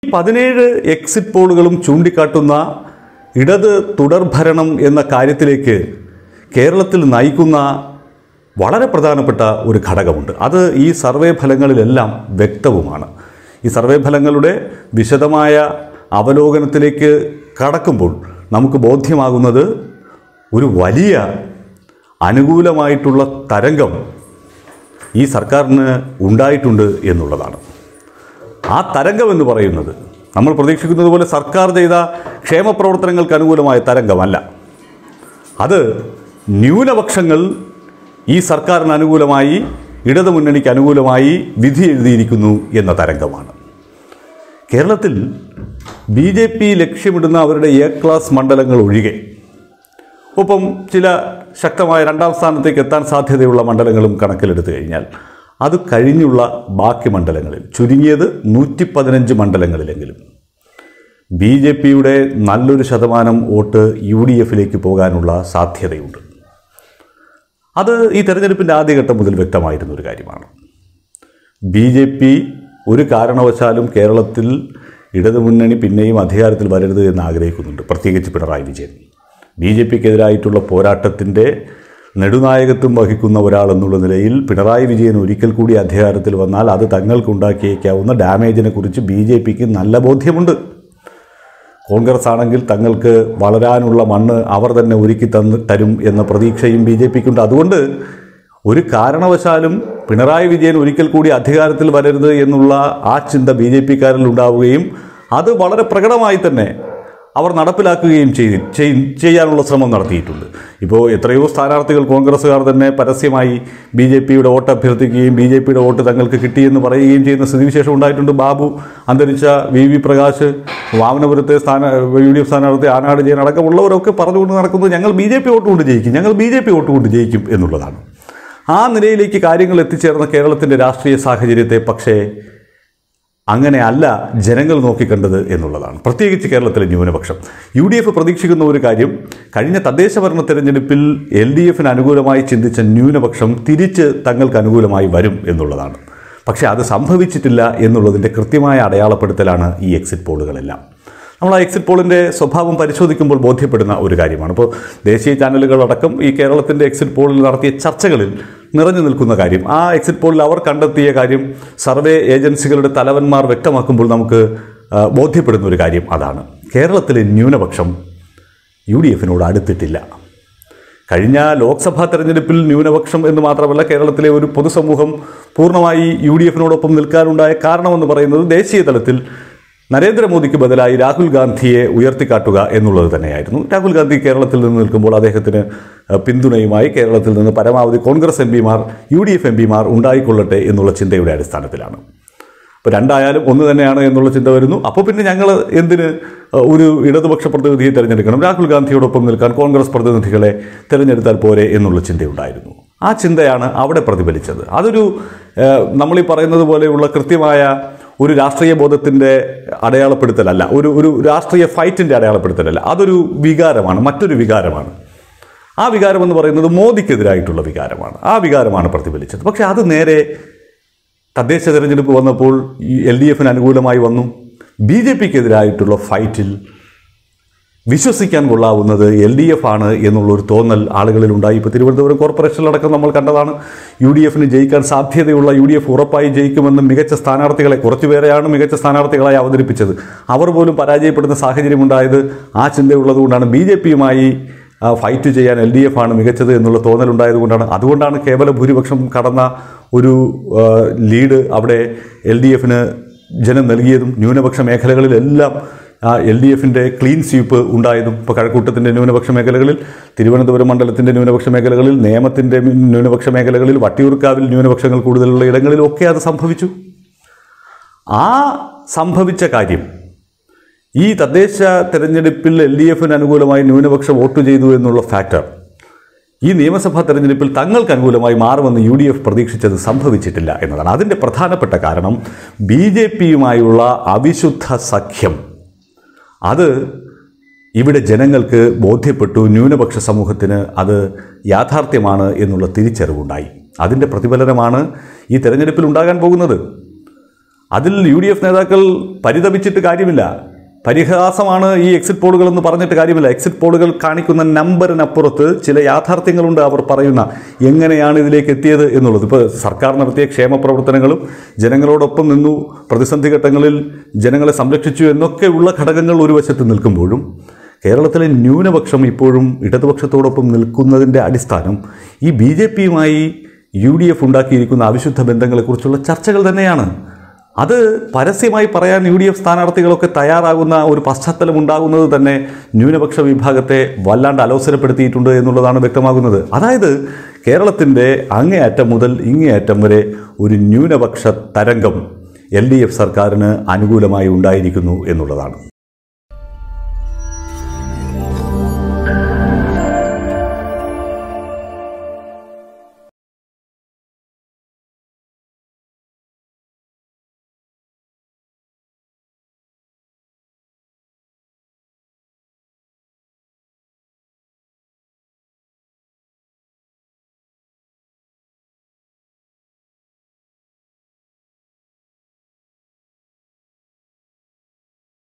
പതിനേഴ് എക്സിറ്റ് പോളുകളും ചൂണ്ടിക്കാട്ടുന്ന ഇടത് തുടർഭരണം എന്ന കാര്യത്തിലേക്ക് കേരളത്തിൽ നയിക്കുന്ന വളരെ പ്രധാനപ്പെട്ട ഒരു ഘടകമുണ്ട് അത് ഈ സർവേ ഫലങ്ങളിലെല്ലാം വ്യക്തവുമാണ് ഈ സർവേ ഫലങ്ങളുടെ വിശദമായ അവലോകനത്തിലേക്ക് കടക്കുമ്പോൾ നമുക്ക് ബോധ്യമാകുന്നത് ഒരു വലിയ അനുകൂലമായിട്ടുള്ള തരംഗം ഈ സർക്കാരിന് ഉണ്ടായിട്ടുണ്ട് എന്നുള്ളതാണ് ആ തരംഗം എന്ന് പറയുന്നത് നമ്മൾ പ്രതീക്ഷിക്കുന്നത് പോലെ സർക്കാർ ചെയ്ത ക്ഷേമ പ്രവർത്തനങ്ങൾക്ക് അനുകൂലമായ തരംഗമല്ല അത് ന്യൂനപക്ഷങ്ങൾ ഈ സർക്കാരിന് അനുകൂലമായി ഇടതുമുന്നണിക്ക് അനുകൂലമായി വിധി എഴുതിയിരിക്കുന്നു എന്ന തരംഗമാണ് കേരളത്തിൽ ബി ജെ പി ലക്ഷ്യമിടുന്ന അവരുടെ എ ക്ലാസ് മണ്ഡലങ്ങൾ ഒഴികെ ഒപ്പം ചില ശക്തമായ രണ്ടാം സ്ഥാനത്തേക്ക് എത്താൻ സാധ്യതയുള്ള മണ്ഡലങ്ങളും കണക്കിലെടുത്തു കഴിഞ്ഞാൽ അത് കഴിഞ്ഞുള്ള ബാക്കി മണ്ഡലങ്ങളിൽ ചുരുങ്ങിയത് നൂറ്റി പതിനഞ്ച് മണ്ഡലങ്ങളിലെങ്കിലും ബി ജെ പിയുടെ നല്ലൊരു ശതമാനം വോട്ട് യു ഡി എഫിലേക്ക് പോകാനുള്ള സാധ്യതയുണ്ട് അത് ഈ തെരഞ്ഞെടുപ്പിൻ്റെ ആദ്യഘട്ടം മുതൽ വ്യക്തമായിരുന്ന ഒരു കാര്യമാണ് ബി ജെ പി ഒരു കാരണവശാലും കേരളത്തിൽ ഇടതുമുന്നണി പിന്നെയും അധികാരത്തിൽ വരരുത് എന്ന് ആഗ്രഹിക്കുന്നുണ്ട് പ്രത്യേകിച്ച് പിണറായി വിജയൻ ബി ജെ പിക്കെതിരായിട്ടുള്ള പോരാട്ടത്തിൻ്റെ നെടുനായകത്വം വഹിക്കുന്ന ഒരാൾ എന്നുള്ള നിലയിൽ പിണറായി വിജയൻ ഒരിക്കൽ കൂടി അധികാരത്തിൽ വന്നാൽ അത് തങ്ങൾക്കുണ്ടാക്കിയേക്കാവുന്ന ഡാമേജിനെ കുറിച്ച് ബി ജെ പിക്ക് നല്ല ബോധ്യമുണ്ട് കോൺഗ്രസ് ആണെങ്കിൽ തങ്ങൾക്ക് വളരാനുള്ള മണ്ണ് അവർ തന്നെ ഒരുക്കി തന്ന് തരും എന്ന പ്രതീക്ഷയും ബി ജെ പിക്കുണ്ട് അതുകൊണ്ട് ഒരു കാരണവശാലും പിണറായി വിജയൻ ഒരിക്കൽ കൂടി അധികാരത്തിൽ വരരുത് എന്നുള്ള ആ ചിന്ത ബി ജെ പിക്കാരിൽ ഉണ്ടാവുകയും അത് വളരെ പ്രകടമായി തന്നെ അവർ നടപ്പിലാക്കുകയും ചെയ്ത് ചെയ്- ചെയ്യാനുള്ള ശ്രമം നടത്തിയിട്ടുണ്ട് ഇപ്പോൾ എത്രയോ സ്ഥാനാർത്ഥികൾ കോൺഗ്രസ്സുകാർ തന്നെ പരസ്യമായി ബി ജെ പിയുടെ വോട്ട് അഭ്യർത്ഥിക്കുകയും ബി ജെ പിയുടെ വോട്ട് തങ്ങൾക്ക് കിട്ടിയെന്ന് പറയുകയും ചെയ്യുന്ന സ്ഥിതിവിശേഷം ഉണ്ടായിട്ടുണ്ട് ബാബു അന്തരിച്ച വി വി പ്രകാശ് വാമനപുരത്തെ സ്ഥാന യു ഡി എഫ് സ്ഥാനാർത്ഥി ആനാട് ജയൻ അടക്കമുള്ളവരൊക്കെ പറഞ്ഞുകൊണ്ട് നടക്കുന്നത് ഞങ്ങൾ ബി ജെ പി വോട്ട് കൊണ്ട് ജയിക്കും ഞങ്ങൾ ബി ജെ പി വോട്ട് കൊണ്ട് ജയിക്കും എന്നുള്ളതാണ് ആ നിലയിലേക്ക് കാര്യങ്ങൾ എത്തിച്ചേർന്ന കേരളത്തിൻ്റെ രാഷ്ട്രീയ സാഹചര്യത്തെ പക്ഷേ അങ്ങനെയല്ല ജനങ്ങൾ നോക്കിക്കണ്ടത് എന്നുള്ളതാണ് പ്രത്യേകിച്ച് കേരളത്തിലെ ന്യൂനപക്ഷം യു ഡി എഫ് പ്രതീക്ഷിക്കുന്ന ഒരു കാര്യം കഴിഞ്ഞ തദ്ദേശ ഭരണ തെരഞ്ഞെടുപ്പിൽ എൽ ഡി എഫിന് അനുകൂലമായി ചിന്തിച്ച ന്യൂനപക്ഷം തിരിച്ച് തങ്ങൾക്ക് അനുകൂലമായി വരും എന്നുള്ളതാണ് പക്ഷേ അത് സംഭവിച്ചിട്ടില്ല എന്നുള്ളതിൻ്റെ കൃത്യമായ അടയാളപ്പെടുത്തലാണ് ഈ എക്സിറ്റ് പോളുകളെല്ലാം നമ്മൾ ആ എക്സിറ്റ് പോളിൻ്റെ സ്വഭാവം പരിശോധിക്കുമ്പോൾ ബോധ്യപ്പെടുന്ന ഒരു കാര്യമാണ് ഇപ്പോൾ ദേശീയ ചാനലുകളടക്കം ഈ കേരളത്തിൻ്റെ എക്സിറ്റ് പോളിൽ നടത്തിയ ചർച്ചകളിൽ നിറഞ്ഞു നിൽക്കുന്ന കാര്യം ആ എക്സിറ്റ് പോളിൽ അവർ കണ്ടെത്തിയ കാര്യം സർവേ ഏജൻസികളുടെ തലവന്മാർ വ്യക്തമാക്കുമ്പോൾ നമുക്ക് ആ, ബോധ്യപ്പെടുന്ന ഒരു കാര്യം അതാണ് കേരളത്തിലെ ന്യൂനപക്ഷം യു ഡി എഫിനോട് അടുത്തിട്ടില്ല കഴിഞ്ഞ ലോക്സഭാ തെരഞ്ഞെടുപ്പിൽ ന്യൂനപക്ഷം എന്ന് മാത്രമല്ല കേരളത്തിലെ ഒരു പൊതുസമൂഹം പൂർണ്ണമായി യു ഡി എഫിനോടൊപ്പം നിൽക്കാനുണ്ടായ കാരണമെന്ന് പറയുന്നത് ദേശീയ തലത്തിൽ നരേന്ദ്രമോദിക്ക് ബദലായി രാഹുൽ ഗാന്ധിയെ ഉയർത്തിക്കാട്ടുക എന്നുള്ളത് തന്നെയായിരുന്നു രാഹുൽ ഗാന്ധി കേരളത്തിൽ നിന്ന് നിൽക്കുമ്പോൾ അദ്ദേഹത്തിന് അഹ്, പിന്തുണയുമായി കേരളത്തിൽ നിന്ന് പരമാവധി കോൺഗ്രസ് എം പിമാർ യു ഡി എഫ് എം പിമാർ ഉണ്ടായിക്കൊള്ളട്ടെ എന്നുള്ള ചിന്തയുടെ അടിസ്ഥാനത്തിലാണ് ഇപ്പോൾ രണ്ടായാലും ഒന്ന് തന്നെയാണ് എന്നുള്ള ചിന്ത വരുന്നു അപ്പോൾ പിന്നെ ഞങ്ങൾ എന്തിന് അഹ്, ഒരു ഇടതുപക്ഷ പ്രതിനിധിയെ തിരഞ്ഞെടുക്കണം രാഹുൽ ഗാന്ധിയോടൊപ്പം നിൽക്കാൻ കോൺഗ്രസ് പ്രതിനിധികളെ തിരഞ്ഞെടുത്താൽ പോരെ എന്നുള്ള ചിന്തയുണ്ടായിരുന്നു ആ ചിന്തയാണ് അവിടെ പ്രതിഫലിച്ചത് അതൊരു ഏഹ്, നമ്മളീ പറയുന്നത് പോലെയുള്ള കൃത്യമായ ഒരു രാഷ്ട്രീയ ബോധത്തിൻ്റെ അടയാളപ്പെടുത്തലല്ല ഒരു ഒരു രാഷ്ട്രീയ ഫൈറ്റിൻ്റെ അടയാളപ്പെടുത്തലല്ല അതൊരു വികാരമാണ് മറ്റൊരു വികാരമാണ് ആ വികാരം എന്ന് പറയുന്നത് മോദിക്കെതിരായിട്ടുള്ള വികാരമാണ് ആ വികാരമാണ് പ്രതിഫലിച്ചത് പക്ഷേ അത് നേരെ തദ്ദേശ തെരഞ്ഞെടുപ്പ് വന്നപ്പോൾ ഈ എൽ ഡി എഫിന് അനുകൂലമായി വന്നു ബി ജെ പിക്കെതിരായിട്ടുള്ള ഫൈറ്റിൽ വിശ്വസിക്കാൻ കൊള്ളാവുന്നത് എൽ ഡി എഫ് ആണ് എന്നുള്ളൊരു തോന്നൽ ആളുകളിലുണ്ടായി ഇപ്പോൾ തിരുവനന്തപുരം കോർപ്പറേഷനിലടക്കം നമ്മൾ കണ്ടതാണ് യു ഡി എഫിന് ജയിക്കാൻ സാധ്യതയുള്ള യു ഡി എഫ് ഉറപ്പായി ജയിക്കുമെന്ന് മികച്ച സ്ഥാനാർത്ഥികളെ കുറച്ചുപേരെയാണ് മികച്ച സ്ഥാനാർത്ഥികളായി അവതരിപ്പിച്ചത് അവർ പോലും പരാജയപ്പെടുന്ന സാഹചര്യമുണ്ടായത് ആ ചിന്തയുള്ളതുകൊണ്ടാണ് ബി ജെ പിയുമായി ഫൈറ്റ് ചെയ്യാൻ എൽ ഡി എഫ് ആണ് മികച്ചത് എന്നുള്ള തോന്നലുണ്ടായതുകൊണ്ടാണ് അതുകൊണ്ടാണ് കേവല ഭൂരിപക്ഷം കടന്ന ഒരു ആ, ലീഡ് അവിടെ എൽ ഡി എഫിന് ജനം നൽകിയതും ന്യൂനപക്ഷ മേഖലകളിലെല്ലാം എൽ ഡി എഫിൻ്റെ ക്ലീൻ സ്വീപ്പ് ഉണ്ടായതും ഇപ്പോൾ കഴക്കൂട്ടത്തിൻ്റെ ന്യൂനപക്ഷ മേഖലകളിൽ തിരുവനന്തപുരം മണ്ഡലത്തിൻ്റെ ന്യൂനപക്ഷ മേഖലകളിൽ നേമത്തിൻ്റെ ന്യൂനപക്ഷ മേഖലകളിൽ വട്ടിയൂർക്കാവിൽ ന്യൂനപക്ഷങ്ങൾ കൂടുതലുള്ള ഇടങ്ങളിലൊക്കെ അത് സംഭവിച്ചു ആ സംഭവിച്ച കാര്യം ഈ തദ്ദേശ തെരഞ്ഞെടുപ്പിൽ എൽ ഡി എഫിന് അനുകൂലമായി ന്യൂനപക്ഷം വോട്ട് ചെയ്തു എന്നുള്ള ഫാക്ടർ ഈ നിയമസഭാ തെരഞ്ഞെടുപ്പിൽ തങ്ങൾക്ക് അനുകൂലമായി മാറുമെന്ന് യു ഡി എഫ് പ്രതീക്ഷിച്ചത് സംഭവിച്ചിട്ടില്ല എന്നതാണ് അതിൻ്റെ പ്രധാനപ്പെട്ട കാരണം ബി ജെ പിയുമായുള്ള അവിശുദ്ധ സഖ്യം അത് ഇവിടെ ജനങ്ങൾക്ക് ബോധ്യപ്പെട്ടു ന്യൂനപക്ഷ സമൂഹത്തിന് അത് യാഥാർത്ഥ്യമാണ് എന്നുള്ള തിരിച്ചറിവുണ്ടായി അതിൻ്റെ പ്രതിഫലനമാണ് ഈ തെരഞ്ഞെടുപ്പിൽ ഉണ്ടാകാൻ പോകുന്നത് അതിൽ യു ഡി എഫ് നേതാക്കൾ പരിതപിച്ചിട്ട് കാര്യമില്ല പരിഹാസമാണ് ഈ എക്സിറ്റ് പോളുകൾ എന്ന് പറഞ്ഞിട്ട് കാര്യമില്ല എക്സിറ്റ് പോളുകൾ കാണിക്കുന്ന നമ്പറിനപ്പുറത്ത് ചില യാഥാർത്ഥ്യങ്ങളുണ്ട് അവർ പറയുന്ന എങ്ങനെയാണ് ഇതിലേക്ക് എത്തിയത് എന്നുള്ളത് ഇപ്പോൾ സർക്കാർ നടത്തിയ ക്ഷേമ പ്രവർത്തനങ്ങളും ജനങ്ങളോടൊപ്പം നിന്നു പ്രതിസന്ധി ഘട്ടങ്ങളിൽ ജനങ്ങളെ സംരക്ഷിച്ചു എന്നൊക്കെയുള്ള ഘടകങ്ങൾ ഒരു വശത്ത് നിൽക്കുമ്പോഴും കേരളത്തിലെ ന്യൂനപക്ഷം ഇപ്പോഴും ഇടതുപക്ഷത്തോടൊപ്പം നിൽക്കുന്നതിൻ്റെ അടിസ്ഥാനം ഈ ബി ജെ പിയുമായി യു ഡി എഫ് ഉണ്ടാക്കിയിരിക്കുന്ന അവിശുദ്ധ ബന്ധങ്ങളെക്കുറിച്ചുള്ള ചർച്ചകൾ തന്നെയാണ് അത് പരസ്യമായി പറയാൻ യു ഡി എഫ് സ്ഥാനാർത്ഥികളൊക്കെ തയ്യാറാകുന്ന ഒരു പശ്ചാത്തലം ഉണ്ടാകുന്നത് തന്നെ ന്യൂനപക്ഷ വിഭാഗത്തെ വല്ലാണ്ട് അലോസരപ്പെടുത്തിയിട്ടുണ്ട് എന്നുള്ളതാണ് വ്യക്തമാകുന്നത് അതായത് കേരളത്തിൻ്റെ അങ്ങേയറ്റം മുതൽ ഇങ്ങേയറ്റം വരെ ഒരു ന്യൂനപക്ഷ തരംഗം എൽ ഡി എഫ് സർക്കാരിന് അനുകൂലമായി ഉണ്ടായിരിക്കുന്നു എന്നുള്ളതാണ്